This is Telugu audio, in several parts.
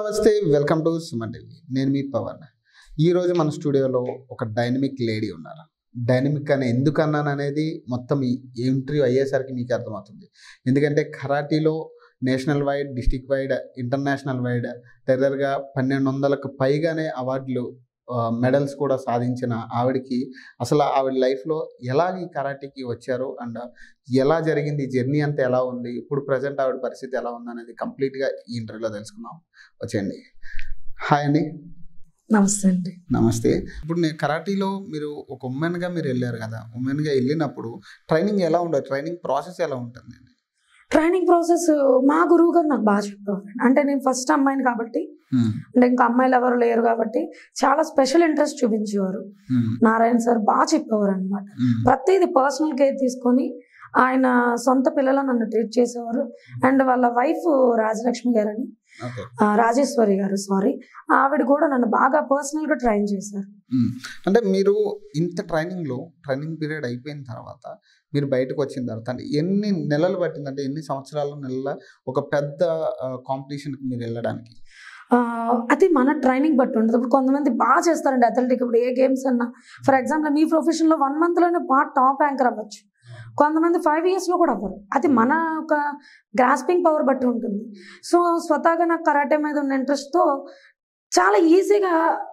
నమస్తే వెల్కమ్ టు సుమన్ టీవీ నేను మీ పవన్ ఈరోజు మన స్టూడియోలో ఒక డైనమిక్ లేడీ ఉన్నారు డైనమిక్ అని ఎందుకు అన్నాను అనేది మొత్తం ఈ ఇంటర్వ్యూ అయ్యేసరికి మీకు అర్థమవుతుంది ఎందుకంటే కరాటీలో national wide district wide international wide టెర్రర్గా పన్నెండు వందలకు పైగానే అవార్డులు మెడల్స్ కూడా సాధించిన ఆవిడకి అసలు ఆవిడ లైఫ్లో ఎలా ఈ కరాటీకి వచ్చారు అండ్ ఎలా జరిగింది జర్నీ అంతా ఎలా ఉంది ఇప్పుడు ప్రజెంట్ ఆవిడ పరిస్థితి ఎలా ఉంది అనేది కంప్లీట్గా ఈ ఇంటర్వ్యూలో తెలుసుకుందాం వచ్చేయండి హాయ్ అండి నమస్తే అండి నమస్తే ఇప్పుడు నేను కరాటీలో మీరు ఒక ఉమెన్గా మీరు వెళ్ళారు కదా ఉమెన్గా వెళ్ళినప్పుడు ట్రైనింగ్ ఎలా ఉండదు ట్రైనింగ్ ప్రాసెస్ ఎలా ఉంటుంది ట్రైనింగ్ ప్రాసెస్ మా గురువు గారు నాకు బాగా చెప్పారు అంటే నేను ఫస్ట్ అమ్మాయిని కాబట్టి అంటే ఇంకా అమ్మాయిలు ఎవరు లేరు కాబట్టి చాలా స్పెషల్ ఇంట్రెస్ట్ చూపించేవారు నారాయణ సార్ బాగా చెప్పేవారు అనమాట ప్రతిదీ పర్సనల్ కేర్ తీసుకొని ఆయన సొంత పిల్లల నన్ను ట్రీట్ చేసేవారు అండ్ వాళ్ళ వైఫ్ రాజలక్ష్మి గారని ఓకే ఆ, రాజేశ్వరి గారు సారీ ఆవిడ కూడా నన్ను బాగా పర్సనల్ గా ట్రైన్ చేశారు అంటే మీరు ఇంత ట్రైనింగ్లో ట్రైనింగ్ పీరియడ్ అయిపోయిన తర్వాత మీరు బయటకు వచ్చిన తర్వాత అంటే ఎన్ని నెలలు పట్టిందంటే ఎన్ని సంవత్సరాల నెలల ఒక పెద్ద కాంపిటీషన్కి మీరు వెళ్ళడానికి ఆ, అది మన ట్రైనింగ్ బట్టి ఉంటుంది ఇప్పుడు కొంతమంది బాగా చేస్తారండి అథ్లెటిక్ ఇప్పుడు ఏ గేమ్స్ అన్నా ఫర్ ఎగ్జాంపుల్ మీ ప్రొఫెషన్లో వన్ మంత్లోనే బాగా టాప్ యాంకర్ అవ్వచ్చు కొంతమంది ఫైవ్ ఇయర్స్లో కూడా అవ్వరు అది మన ఒక గ్రాస్పింగ్ పవర్ బట్టి ఉంటుంది సో స్వతహాగా నాకు కరాటే మీద ఉన్న ఇంట్రెస్ట్తో చాలా ఈజీగా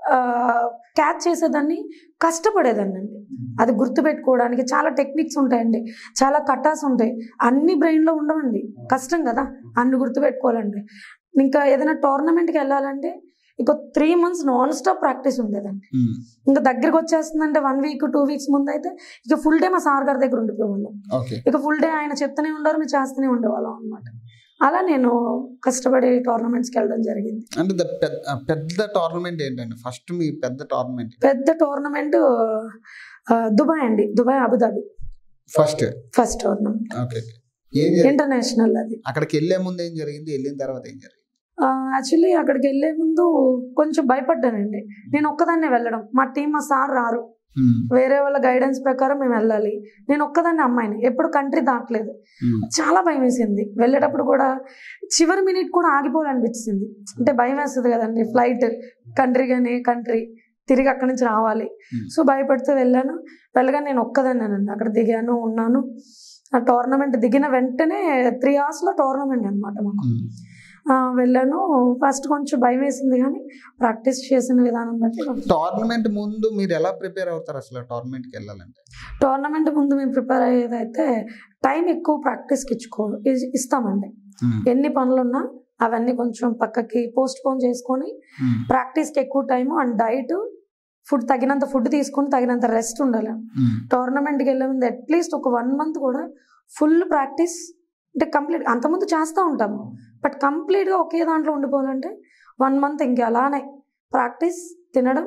క్యాచ్ చేసేదాన్ని కష్టపడేదాన్ని అండి అది గుర్తుపెట్టుకోవడానికి చాలా టెక్నిక్స్ ఉంటాయండి చాలా కటాస్ ఉంటాయి అన్ని బ్రెయిన్లో ఉండవండి కష్టం కదా అన్ని గుర్తుపెట్టుకోవాలండి ఇంకా ఏదైనా టోర్నమెంట్కి వెళ్ళాలంటే ఇక three months non stop practice ఉండేదండి మ్మ్. ఇంకా దగ్గరికి వచ్చేస్తుందంటే వన్ వీక్ టూ వీక్స్ ముందు అయితే ఇక ఫుల్ డే మా సార్ గారి దగ్గర ఉండిపోయేవాళ్ళం ఓకే ఇక ఫుల్ డే ఆయన చెప్తూనే ఉండరు మేము చేస్తూనే ఉండేవాళ్ళం అనమాట అలా నేను కష్టపడి టోర్నమెంట్స్కి వెళ్ళడం జరిగింది అంటే ద పెద్ద పెద్ద టోర్నమెంట్ ఏంటండి ఫస్ట్ మీ పెద్ద టోర్నమెంట్ పెద్ద టోర్నమెంట్ దుబాయ్ అండి Dubai Abu Dhabi first first tournament okay okay. ఏం జరిగింది ఇంటర్నేషనల్ అది అక్కడికి వెళ్ళే ముందు ఏం జరిగింది వెళ్ళిన తర్వాత ఏం జరిగింది యాక్చువల్లీ అక్కడికి వెళ్ళే ముందు కొంచెం భయపడ్డానండి నేను ఒక్కదాన్నే వెళ్ళడం మా టీం మా సార్ రారు మ్మ్. వేరే వాళ్ళ గైడెన్స్ ప్రకారం మేము వెళ్ళాలి నేను ఒక్కదాన్ని అమ్మాయిని ఎప్పుడు కంట్రీ దాటలేదు మ్మ్. చాలా భయం వేసింది వెళ్ళేటప్పుడు కూడా చివరి మినిట్ కూడా ఆగిపోవాలనిపించింది అంటే భయం వేస్తుంది కదండి ఫ్లైట్ కంట్రీ కానీ కంట్రీ తిరిగి అక్కడి నుంచి రావాలి Hmm. సో భయపడుతూ వెళ్ళాను వెళ్ళగా నేను ఒక్కదాన్నేనండి అక్కడ దిగాను ఉన్నాను ఆ టోర్నమెంట్ దిగిన వెంటనే త్రీ అవర్స్లో టోర్నమెంట్ అనమాట మాకు మ్మ్. ఆ, వెళ్ళాను ఫస్ట్ కొంచెం భయం వేసింది కానీ ప్రాక్టీస్ చేసిన విధానం బట్టి కొంచెం టోర్నమెంట్ ముందు మీరు ఎలా ప్రిపేర్ అవుతారు అసలు టోర్నమెంట్కి వెళ్ళాలంటే టోర్నమెంట్ ముందు మేము ప్రిపేర్ అయ్యేదైతే టైం ఎక్కువ ప్రాక్టీస్కి ఇచ్చుకో ఇ- ఇస్తామండి మ్మ్. ఎన్ని పనులున్నా అవన్నీ కొంచెం పక్కకి పోస్ట్ పోన్ చేసుకొని మ్మ్. ప్రాక్టీస్కి ఎక్కువ టైం అండ్ డైట్ ఫుడ్ తగినంత ఫుడ్ తీసుకొని తగినంత రెస్ట్ ఉండాలి మ్మ్. టోర్నమెంట్కి వెళ్ళే ముందు అట్లీస్ట్ ఒక వన్ మంత్ కూడా ఫుల్ ప్రాక్టీస్ అంటే కంప్లీట్ అంతకుముందు చేస్తూ ఉంటాము బట్ కంప్లీట్గా ఒకే దాంట్లో ఉండిపోవాలంటే వన్ మంత్ ఇంక అలానే ప్రాక్టీస్ తినడం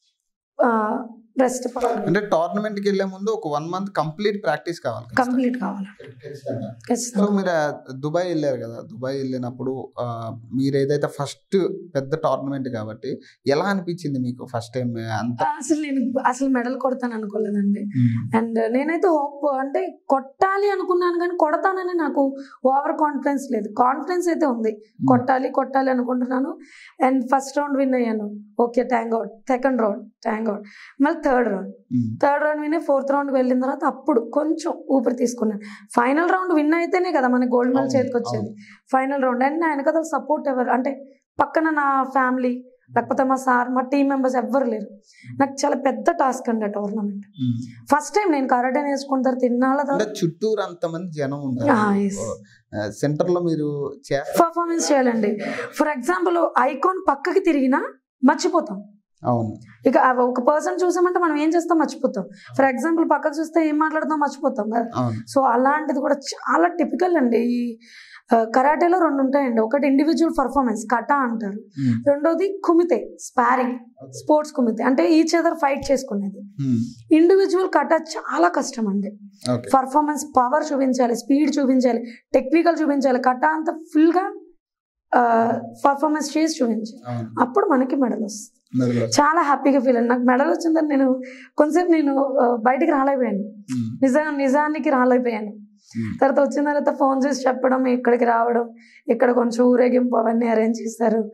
రెస్ట్ అంటే టోర్నమెంట్కి వెళ్ళే ముందు ఒక వన్ మంత్ కంప్లీట్ ప్రాక్టీస్ కావాలి ఖచ్చితంగా. కంప్లీట్ కావాలి ఖచ్చితంగా. సో ఖచ్చితంగా మీరు ఆ దుబాయ్ వెళ్ళారు కదా దుబాయ్ వెళ్ళినప్పుడు ఆ, మీరు ఏదైతే ఫస్ట్ పెద్ద టోర్నమెంట్ కాబట్టి ఎలా అనిపించింది మీకు ఫస్ట్ టైం అంత అసలు నేను అసలు మెడల్ కొడతాను అనుకోలేదండి అండ్ నేనైతే హోప్ అంటే కొట్టాలి అనుకున్నాను కానీ కొడతానని నాకు ఓవర్ కాన్ఫిడెన్స్ లేదు కాన్ఫిడెన్స్ అయితే ఉంది కొట్టాలి కొట్టాలి అనుకుంటున్నాను అండ్ ఫస్ట్ రౌండ్ విన్ అయ్యాను okay tank out second round tank out మళ్ళీ థర్డ్ రౌండ్ మ్మ్. థర్డ్ రౌండ్ విన్ ఫోర్త్ రౌండ్కి వెళ్ళిన తర్వాత అప్పుడు కొంచెం ఊపిరి తీసుకున్నాను ఫైనల్ రౌండ్ విన్ అయితేనే కదా మనకి గోల్డ్ మెడల్ అవును, చేతికి వచ్చేది ఫైనల్ రౌండ్ అండ్ నా వెనకాల సపోర్ట్ ఎవరు అంటే పక్కన నా ఫ్యామిలీ లేకపోతే మా సార్ మా టీం మెంబర్స్ ఎవ్వరు లేరు నాకు చాలా పెద్ద టాస్క్ అండి ఆ టోర్నమెంట్ మ్మ్. ఫస్ట్ టైం నేను కరాటే నేర్చుకున్న తర్వాత తిన్నాళ్ళ అంటే చుట్టూరు అంతమంది జనం ఉంటారు తర్వాత సెంటర్ లో మీరు చే- పర్ఫార్మెన్స్ చేయాలండి ఫర్ ఎగ్జాంపుల్ ఐకాన్ పక్కకి తిరిగినా మర్చిపోతాం అవును ఇక ఆ ఒక పర్సన్ చూసామంటే మనం ఏం చేస్తాం మర్చిపోతాం ఫర్ ఎగ్జాంపుల్ పక్కకు చూస్తే ఏం మాట్లాడతాం మర్చిపోతాం కదా అవును సో అలాంటిది కూడా చాలా టిపికల్ అండి ఈ ఆ, కరాటేలో రెండు ఉంటాయండి ఒకటి ఇండివిజువల్ పర్ఫార్మెన్స్ కటా అంటారు మ్మ్. రెండోది కుమితే స్పారింగ్ స్పోర్ట్స్ కుమితే అంటే ఈచ్ అదర్ ఫైట్ చేసుకునేది మ్మ్. ఇండివిజువల్ కటా చాలా కష్టం అండి ఓకే పర్ఫార్మెన్స్ పవర్ చూపించాలి స్పీడ్ చూపించాలి టెక్నికల్ చూపించాలి కటా అంతా ఫుల్గా పర్ఫార్మెన్స్ చేసి చూపించాలి అవును అప్పుడు మనకి మెడల్ వస్తుంది మెదడులో. చాలా హ్యాపీగా ఫీల్ అయ్యాను నాకు మెడల్ వచ్చిందని నేను కొంతసేపు నేను ఆ, బయటికి రాలేకపోయాను మ్మ్. నిజంగా నిజానికి రాలేకపోయాను మ్మ్. తర్వాత వచ్చిన తర్వాత ఫోన్ చేసి చెప్పడం ఇక్కడికి రావడం ఇక్కడ కొంచెం ఊరేగింపు అవన్నీ అరేంజ్ చేస్తారు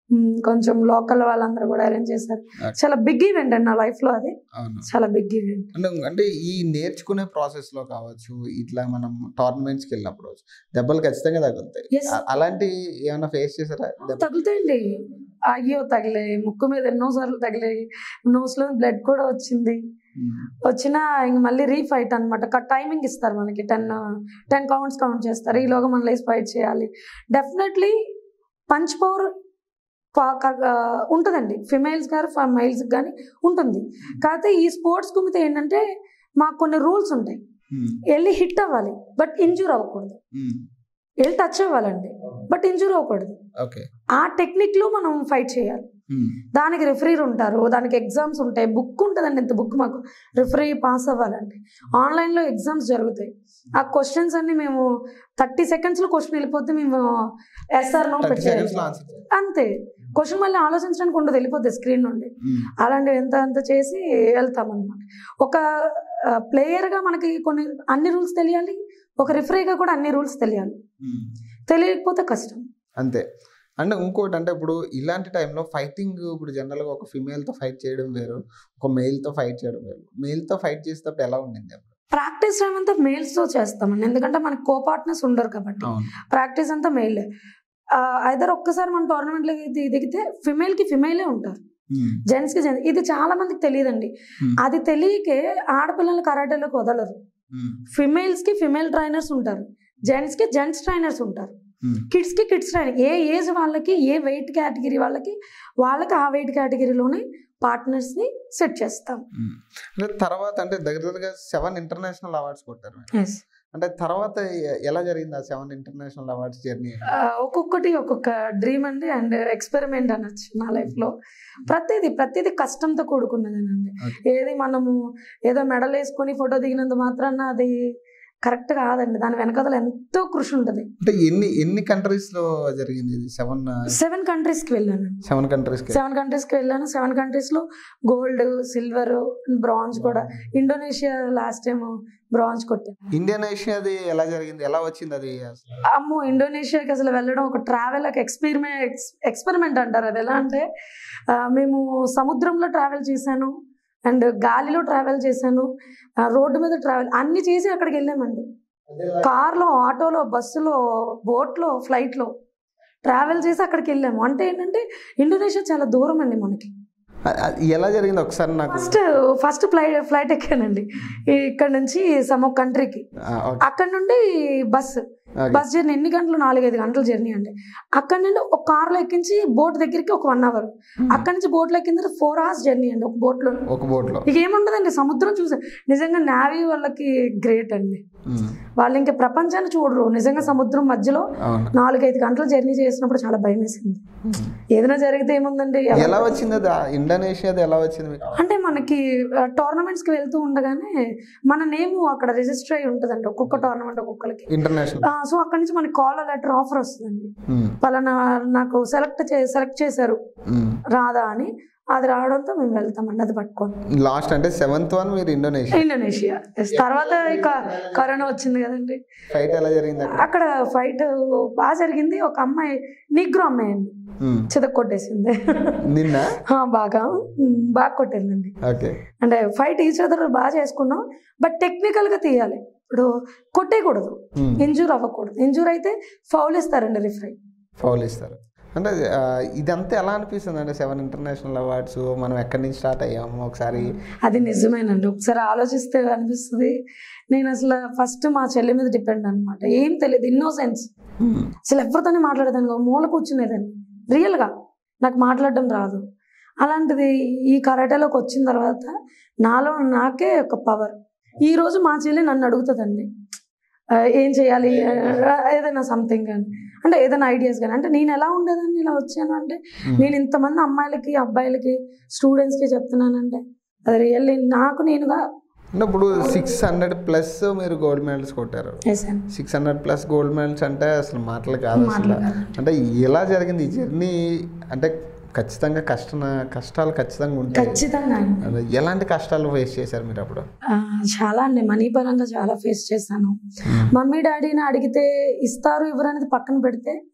మ్, కొంచెం లోకల్ వాళ్ళందరూ కూడా అరేంజ్ చేశారు Okay. చాలా బిగ్ ఈవెంట్ అండి నా లైఫ్ లో అది అవును చాలా బిగ్ ఈవెంట్ అంటే అంటే ఈ నేర్చుకునే ప్రాసెస్ లో కావచ్చు ఇట్లా మనం టోర్నమెంట్స్ కి వెళ్ళినప్పుడు దెబ్బలు ఖచ్చితంగా తగులుతాయి Yes. అ- అలాంటి ఏమైనా ఫేస్ చేశారా దెబ్బ తగులుతాయండి అయ్యో తగిలాయి ముక్కు మీద ఎన్నో సార్లు తగిలాయి నోస్ లో బ్లడ్ కూడా వచ్చింది ఉమ్. వచ్చినా ఇంక మళ్ళీ రీఫైట్ అనమాట టైమింగ్ ఇస్తారు మనకి టెన్ టెన్ కౌంట్స్ కౌంట్ చేస్తారు ఈలోగా మనం లేసి ఫైట్ చేయాలి డెఫినెట్లీ పంచ్ పవర్ ఉంటుందండి ఫిమేల్స్ గారు మేల్స్ కానీ ఉంటుంది కాకపోతే ఈ స్పోర్ట్స్ కుమితే ఏంటంటే మాకు కొన్ని రూల్స్ ఉంటాయి ఉమ్. వెళ్ళి హిట్ అవ్వాలి బట్ ఇంజూర్ అవ్వకూడదు ఉమ్. వెళ్ళి టచ్ అవ్వాలండి బట్ ఇంజూర్ అవ్వకూడదు ఓకే ఆ టెక్నిక్లో మనం ఫైట్ చేయాలి ఉమ్. దానికి రిఫరీలు ఉంటారు దానికి ఎగ్జామ్స్ ఉంటాయి బుక్ ఉంటుందండి ఇంత బుక్ మాకు రిఫరీ పాస్ అవ్వాలండి ఆన్లైన్లో ఎగ్జామ్స్ జరుగుతాయి ఆ క్వశ్చన్స్ అన్ని మేము థర్టీ సెకండ్స్లో క్వశ్చన్ వెళ్ళిపోతే మేము ఎస్ఆర్ నో థర్టీ సెకండ్స్ లో పెట్టేయాలి ఆన్సర్ అంతే క్వశ్చన్ మళ్ళీ ఆలోచించడానికి ఉండదు వెళ్ళిపోతుంది స్క్రీన్ నుండి అలాంటివి ఎంత అంత చేసి వెళ్తాం అనమాట ఒక ప్లేయర్గా మనకి కొన్ని అన్ని రూల్స్ తెలియాలి ఒక రిఫరీగా కూడా అన్ని రూల్స్ తెలియాలి తెలియకపోతే కష్టం అంతే అంటే ఇంకోటి అంటే ఇప్పుడు ఇలాంటి టైంలో ఫైటింగ్ ఇప్పుడు జనరల్ గా ఒక ఫిమేల్ తో ఫైట్ చేయడం వేరు ఒక మేల్ తో ఫైట్ చేయడం వేరు మేల్ తో ఫైట్ చేసేటప్పుడు ఎలా ఉండింది అప్పుడు ప్రాక్టీస్ టైం అంతా మేల్స్తో చేస్తామండి ఎందుకంటే మనకి కో పార్ట్నర్స్ ఉండరు కాబట్టి అవును ప్రాక్టీస్ అంతా మెయిలే ఐదర్ ఒక్కసారి మన టోర్నమెంట్లో దిగితే ఫిమేల్కి ఫిమేలే ఉంటారు ఉమ్. జెంట్స్కి జెంట్స్ ఇది చాలా మందికి తెలియదండి Hmm. అది తెలియకే ఆడపిల్లలు కరాటేలోకి వదలరు ఉమ్. ఫిమేల్స్కి ఫిమేల్ ట్రైనర్స్ ఉంటారు జెంట్స్కి జెంట్స్ ట్రైనర్స్ ఉంటారు ఉమ్. కిడ్స్కి కిడ్స్ ట్రైనర్ ఏ ఏజ్ వాళ్ళకి ఏ వెయిట్ కేటగిరీ వాళ్ళకి వాళ్ళకి ఆ వెయిట్ కేటగిరీలోనే పార్ట్నర్స్ని సెట్ చేస్తాం ఉమ్. అంటే తర్వాత అంటే దగ్గర దగ్గరగా సెవెన్ ఇంటర్నేషనల్ అవార్డ్స్ కొట్టారు మీరు. ఎస్ అంటే తర్వాత ఎ- ఎలా జరిగింది ఆ సెవెన్ ఇంటర్నేషనల్ అవార్డ్స్ జర్నీ ఒక్కొక్కటి ఒక్కొక్క డ్రీమ్ అండి అండ్ ఎక్స్పెరిమెంట్ అనొచ్చు నా లైఫ్లో ప్రతిదీ ప్రతిదీ కష్టంతో కూడుకున్నదేనండి Okay. ఏది మనము ఏదో మెడల్ వేసుకొని ఫోటో దిగినంత మాత్రాన అది కరెక్ట్ కాదండి దాని వెనకాల ఎంతో కృషి ఉంటుంది అంటే ఎన్ని ఎన్ని కంట్రీస్ లో జరిగింది ఇది సెవెన్ సెవెన్ కంట్రీస్కి వెళ్ళాను సెవెన్ కంట్రీస్ కి సెవెన్ కంట్రీస్కి వెళ్ళాను సెవెన్ కంట్రీస్లో గోల్డ్ సిల్వర్ బ్రాంజ్ కూడా ఇండోనేషియా లాస్ట్ టైం బ్రాంజ్ కొట్టాను ఇండియన్ అది ఎలా జరిగింది ఎలా వచ్చింది అది అసలు అమ్మో ఇండోనేషియాకి అసలు వెళ్ళడం ఒక ట్రావెల్ ఎక్స్పెరిమెంట్ ఎక్స్పెరిమెంట్ అంటారు అది ఎలా అంటే ఆ, మేము సముద్రంలో ట్రావెల్ చేశాను అండ్ గాలిలో ట్రావెల్ చేశాను ఆ, రోడ్డు మీద ట్రావెల్ అన్ని చేసి అక్కడికి వెళ్ళామండి కార్లో ఆటోలో బస్సులో బోట్లో ఫ్లైట్లో ట్రావెల్ చేసి అక్కడికి వెళ్ళాము అంటే ఏంటంటే ఇండోనేషియా చాలా దూరం అండి మనకి అ- అది ఎలా జరిగింది ఒకసారి నాకు ఫస్ట్ ఫస్ట్ ఫ్లైట్ ఫ్లైట్ ఎక్కానండి ఇక్కడ నుంచి సమ్ ఒక కంట్రీకి ఆ, ఓకే. అక్కడ నుండి బస్ ఓకే. బస్ జర్నీ ఎన్ని గంటలు నాలుగైదు గంటల జర్నీ అండి అక్కడ నుండి ఒక కార్లో ఎక్కించి బోట్ దగ్గరికి ఒక వన్ అవర్ అక్కడ నుంచి బోట్లో ఎక్కిన తర్వాత ఫోర్ అవర్స్ జర్నీ అండి ఒక బోట్లో ఒక బోట్ లో ఇక ఏముండదండి సముద్రం చూసా నిజంగా నావీ వాళ్ళకి గ్రేట్ అండి ఉమ్. వాళ్ళు ఇంకా ప్రపంచాన్ని చూడరు నిజంగా సముద్రం మధ్యలో అవును నాలుగైదు గంటలు జర్నీ చేసినప్పుడు చాలా భయం వేసింది ఉమ్. ఏదైనా జరిగితే ఏముందండి ఎవరు- ఎలా వచ్చింది అది ఇండోనేషియాది ఎలా వచ్చింది మీకు అంటే మనకి టోర్నమెంట్స్కి వెళ్తూ ఉండగానే మన నేమ్ అక్కడ రిజిస్టర్ అయి ఉంటుందండి ఒక్కొక్క టోర్నమెంట్ ఒక్కొక్కరికి ఇంటర్నేషనల్ సో అక్కడ నుంచి మనకి కాల్ లెటర్ ఆఫర్ వస్తుందండి పలానా నాకు సెలెక్ట్ చే సెలెక్ట్ చేశారు రాదా అని అది రావడంతో మేము వెళ్తామండి అది పట్టుకొని లాస్ట్ అంటే సెవెంత్ వన్ మీరు ఇండోనేషియా ఇండోనేషియా Yes. తర్వాత ఇక కరోనా వచ్చింది కదండి ఫైట్ ఎలా జరిగింది అక్కడ అక్కడ ఫైట్ బాగా జరిగింది ఒక అమ్మాయి నిగ్రో అమ్మాయి అండి ఉమ్. చితక్ కొట్టేసింది నిన్న ఆ, బాగా ఉమ్, బాగా కొట్టిందండి ఓకే అంటే ఫైట్ ఈచ్ అదర్ బాగా చేసుకున్నాం బట్ టెక్నికల్గా తీయాలి ఇప్పుడు కొట్టేయకూడదు ఉమ్. ఇంజూర్ అవ్వకూడదు ఇంజూర్ అయితే ఫౌల్ ఇస్తారండి రిఫరీ ఫౌల్ ఇస్తారు అంటే ఆ, ఇదంతా ఎలా అనిపిస్తుంది అంటే సెవెన్ ఇంటర్నేషనల్ అవార్డ్స్ మనం ఎక్కడి నుంచి స్టార్ట్ అయ్యాము ఒకసారి అది నిజమేనండి ఒకసారి ఆలోచిస్తే అనిపిస్తుంది నేను అసలు ఫస్ట్ మా చెల్లి మీద డిపెండ్ అనమాట ఏం తెలియదు ఇన్నోసెన్స్ ఉమ్. అసలు ఎవరితోనే మాట్లాడేదాన్ని కాదు, మూల కూర్చునేదాన్ని రియల్గా నాకు మాట్లాడడం రాదు అలాంటిది ఈ కరాటేలోకి వచ్చిన తర్వాత నాలో నాకే ఒక పవర్ ఈ రోజు మా చెల్లి నన్ను అడుగుతుందండి ఆ, ఏం చేయాలి ఆ, ఏదైనా సంథింగ్ కానీ అంటే ఏదైనా ఐడియాస్ కానీ అంటే నేను ఎలా ఉండేదాన్ని ఇలా వచ్చాను అంటే ఉమ్. నేను ఇంతమంది అమ్మాయిలకి అబ్బాయిలకి స్టూడెంట్స్కి చెప్తున్నానంటే అది రియల్లీ నాకు నేనుగా అంటే ఇప్పుడు సిక్స్ హండ్రెడ్ ప్లస్ మీరు గోల్డ్ మెడల్స్ కొట్టారు వేసాను six hundred plus gold medals అంటే అసలు మాటలు కాదు అసలు మాటలు కాదు. అంటే ఎలా జరిగింది ఈ జర్నీ అంటే ఖచ్చితంగా కష్ట కష్టాలు ఖచ్చితంగా ఉంటాయి ఖచ్చితంగా అదే ఎలాంటి కష్టాలు ఫేస్ చేశారు మీరు అప్పుడు ఆ, చాలా అండి మనీ పరంగా చాలా ఫేస్ చేశాను మమ్మీ డాడీని అడిగితే ఇస్తారు ఇవ్వరు అనేది పక్కన పెడితే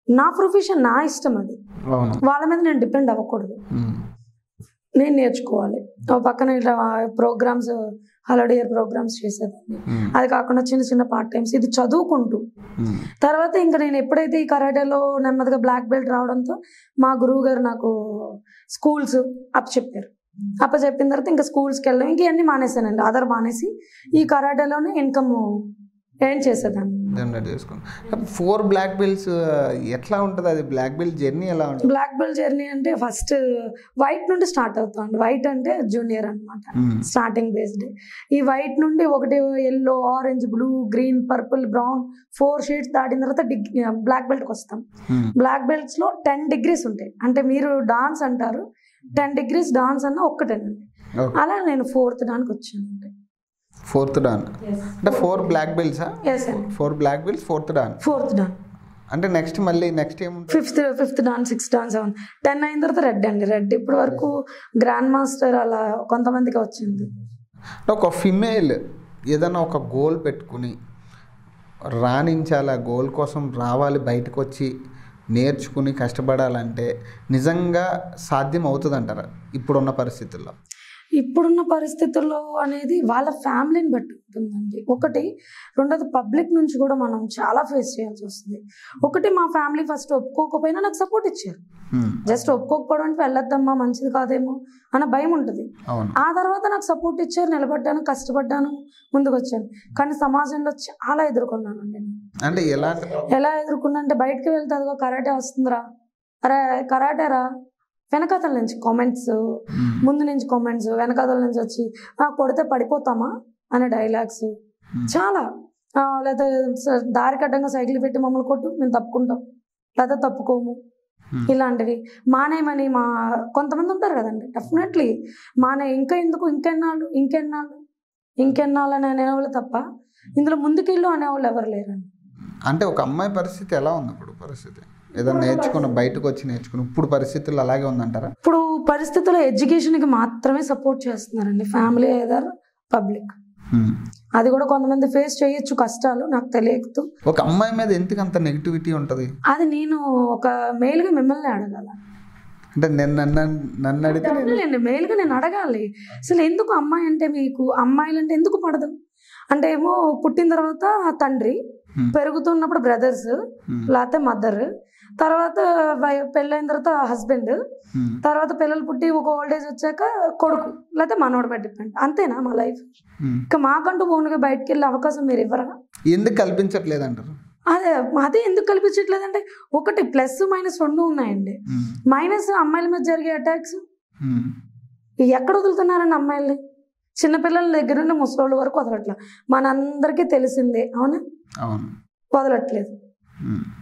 నా ప్రొఫెషన్ నా ఇష్టం అది అవును వాళ్ళ మీద నేను డిపెండ్ అవ్వకూడదు ఉమ్. నేను నేర్చుకోవాలి ఓ పక్కన ఇట్లా ప్రోగ్రామ్స్ హాలిడే ఇయర్ ప్రోగ్రామ్స్ చేసేదాన్ని ఉమ్. అది కాకుండా చిన్న చిన్న పార్ట్ టైమ్స్ ఇది చదువుకుంటూ ఉమ్. తర్వాత ఇంకా నేను ఎప్పుడైతే ఈ కరాటేలో నెమ్మదిగా బ్లాక్ బెల్ట్ రావడంతో మా గురువు గారు నాకు స్కూల్స్ అప్ చెప్పారు అప్ప చెప్పిన తర్వాత ఇంకా స్కూల్స్కి వెళ్ళాం ఇంక ఇవన్నీ మానేసానండి ఆధార్ మానేసి ఈ కరాటేలోనే ఇన్కమ్ ఎర్న్ చేసేదాన్ని జనరేట్ చేసుకోండి ఫోర్ బ్లాక్ బెల్ట్స్ ఎట్లా ఉంటుంది అది బ్లాక్ బెల్ట్ జర్నీ ఎలా ఉంటుంది బ్లాక్ బెల్ట్ జర్నీ అంటే ఫస్ట్ వైట్ నుండి స్టార్ట్ అవుతుంది వైట్ అంటే జూనియర్ అన్నమాట ఉమ్. స్టార్టింగ్ బేస్డ్ ఈ వైట్ నుండి ఒకటి yellow orange blue green purple brown four shades దాటిన తర్వాత డిగ్ బ్లాక్ బెల్ట్కి వస్తాం ఉమ్. బ్లాక్ బెల్ట్స్ లో టెన్ డిగ్రీస్ ఉంటాయి అంటే మీరు డాన్స్ అంటారు టెన్ డిగ్రీస్ డాన్స్ అన్న ఒక్కటేనండి ఓకే అలా నేను ఫోర్త్ డానికి వచ్చానండి ఫోర్త్ డాన్ అంటే ఫోర్ బ్లాక్ బెల్ట్సా ఎస్ అండి four black belts fourth dan fourth dan అంటే నెక్స్ట్ మళ్ళీ నెక్స్ట్ ఏముంటుంది fifth fifth dan sixth dan seven ten అయిన తర్వాత రెడ్ అండి రెడ్ ఇప్పటి వరకు గ్రాండ్ మాస్టర్ అలా కొంతమందికి వచ్చింది అంటే ఒక ఫిమేల్ ఏదైనా ఒక గోల్ పెట్టుకుని రాణించాలి ఆ గోల్ కోసం రావాలి బయటకు వచ్చి నేర్చుకుని కష్టపడాలంటే నిజంగా సాధ్యం అవుతుంది అంటారా ఇప్పుడున్న పరిస్థితుల్లో ఇప్పుడున్న పరిస్థితుల్లో అనేది వాళ్ళ ఫ్యామిలీని బట్టి ఉంటుందండి ఒకటి రెండోది పబ్లిక్ నుంచి కూడా మనం చాలా ఫేస్ చేయాల్సి వస్తుంది ఒకటి మా ఫ్యామిలీ ఫస్ట్ ఒప్పుకోకపోయినా నాకు సపోర్ట్ ఇచ్చారు హ్మ్. జస్ట్ ఒప్పుకోకపోవడం అంటే వెళ్ళొద్దమ్మా మంచిది కాదేమో అన్న భయం ఉంటుంది అవును ఆ తర్వాత నాకు సపోర్ట్ ఇచ్చారు నిలబడ్డాను కష్టపడ్డాను ముందుకు వచ్చాను కానీ సమాజంలో చాలా ఎదుర్కొన్నానండి నేను అంటే ఎలాంటి ఎలా ఎదుర్కొన్నా అంటే బయటకు వెళ్తే అదిగో కరాటే వస్తుందిరా అరే కరాటేరా వెనకాతల నుంచి కామెంట్స్ హ్మ్. ముందు నుంచి కామెంట్స్ వెనకాతల నుంచి వచ్చి "ఆ, కొడితే పడిపోతామా అనే డైలాగ్స్ Hmm. చాలా ఆ, లేదా స- దారి కట్టంగా సైకిల్ పెట్టి మమ్మల్ని కొట్టు మేము తప్పుకుంటాం లేదా తప్పుకోము Hmm. ఇలాంటివి మానేయమని మా కొంతమంది ఉంటారు కదండి డెఫినెట్లీ మానే ఇంకా ఎందుకు ఇంకెన్నాళ్ళు ఇంకెన్నాళ్ళు ఇంకెన్నాళ్ళు అని అనేవాళ్ళు తప్ప ఇందులో ముందుకెళ్ళు అనేవాళ్ళు ఎవరు లేరండి అంటే ఒక అమ్మాయి పరిస్థితి ఎలా ఉంది ఇప్పుడు పరిస్థితి ఏదైనా నేర్చుకున్న బయటకు వచ్చి నేర్చుకుని ఇప్పుడు పరిస్థితులు అలాగే ఉందంటారా ఇప్పుడు పరిస్థితుల్లో ఎడ్యుకేషన్కి మాత్రమే సపోర్ట్ చేస్తున్నారండి ఫ్యామిలీ ఏదర్ పబ్లిక్ హ్మ్. అది కూడా కొంతమంది ఫేస్ చేయొచ్చు కష్టాలు నాకు తెలియదు ఒక అమ్మాయి మీద ఎందుకు అంత నెగిటివిటీ ఉంటుంది అది నేను ఒక మెయిల్గా మిమ్మల్ని అడగాల అంటే నేను నన్ను నన్ను అడిగితే నేను డెఫినెట్లీ మెయిల్గా నేను అడగాలి అసలు ఎందుకు అమ్మాయి అంటే మీకు అమ్మాయిలు అంటే ఎందుకు పడదు అంటే ఏమో పుట్టిన తర్వాత తండ్రి Hmm. పెరుగుతున్నప్పుడు బ్రదర్స్ హ్మ్. లేకపోతే మదర్ తర్వాత వై- పెళ్ళైన తర్వాత హస్బెండ్ హ్మ్. తర్వాత పిల్లలు పుట్టి ఒక ఓల్డ్ ఏజ్ వచ్చాక కొడుకు లేకపోతే మనోడు మీద డిపెండ్ అంతేనా మా లైఫ్ హ్మ్. ఇక మాకంటూ ఓన్గా బయటకు వెళ్ళే అవకాశం మీరు ఇవ్వరా ఎందుకు కల్పించట్లేదు అంటారు అదే అదే ఎందుకు కల్పించట్లేదంటే ఒకటి ప్లస్ మైనస్ రెండు ఉన్నాయండి హ్మ్. మైనస్ అమ్మాయిల మీద జరిగే అటాక్స్ హ్మ్. ఎక్కడ వదులుతున్నారండి అమ్మాయిల్ని చిన్నపిల్లల దగ్గర నుండి ముసలోళ్ళ వరకు వదలట్ల మనందరికీ తెలిసిందే అవునా అవును వదలట్లేదు హ్మ్.